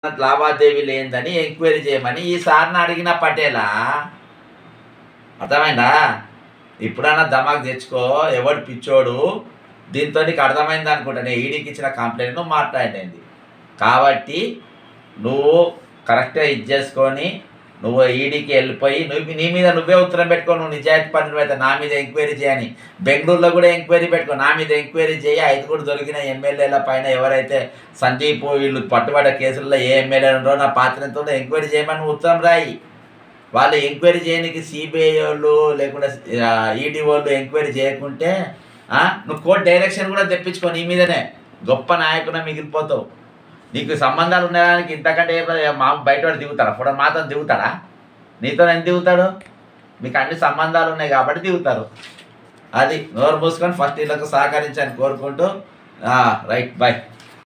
లావాదేవీ లేదని ఎంక్వైరీ చేయమని ఈ సార్ని అడిగిన పటేలా అర్థమైందా ఇప్పుడన్నా దమాక్ తెచ్చుకో ఎవడు పిచ్చోడు దీంతో నీకు అర్థమైంది అనుకుంటా నేను ఈడీకి ఇచ్చిన కంప్లైంట్ నువ్వు మాట్లాడింది కాబట్టి నువ్వు కరెక్ట్గా ఇది చేసుకొని నువ్వు ఈడీకి వెళ్ళిపోయి నువ్వు నీ మీద నువ్వే ఉత్తరం పెట్టుకో నువ్వు నిజాయితీ పనులు అయితే నా మీద ఎంక్వైరీ చేయని బెంగళూరులో కూడా ఎంక్వైరీ పెట్టుకో నా మీద ఎంక్వైరీ చేయి ఐదు కూడా దొరికిన ఎమ్మెల్యేల పైన ఎవరైతే సందీప్ వీళ్ళు పట్టుబడ్డ కేసుల్లో ఏ ఎమ్మెల్యే ఉన్నారో నా పాత్ర ఎంత ఉందో ఎంక్వైరీ చేయమని నువ్వు ఉత్తరం రాయి వాళ్ళు ఎంక్వైరీ చేయడానికి సిబిఐ వాళ్ళు లేకుంటే ఈడీ వాళ్ళు ఎంక్వైరీ చేయకుంటే ఆ, నువ్వు కోర్టు డైరెక్షన్ కూడా తెప్పించుకో నీ మీదనే గొప్ప నాయకున మిగిలిపోతావు నీకు సంబంధాలు ఉండడానికి ఇంతకంటే ఏ- మా బయట వాడు దిగుతాడా ఫోటో మాత్రం దిగుతాడా నీతో ఎంత దిగుతాడు మీకు అన్ని సంబంధాలు ఉన్నాయి కాబట్టి దిగుతారు అది నోరు మూసుకొని ఫస్ట్ వీళ్ళకు సహకరించని కోరుకుంటూ రైట్ బాయ్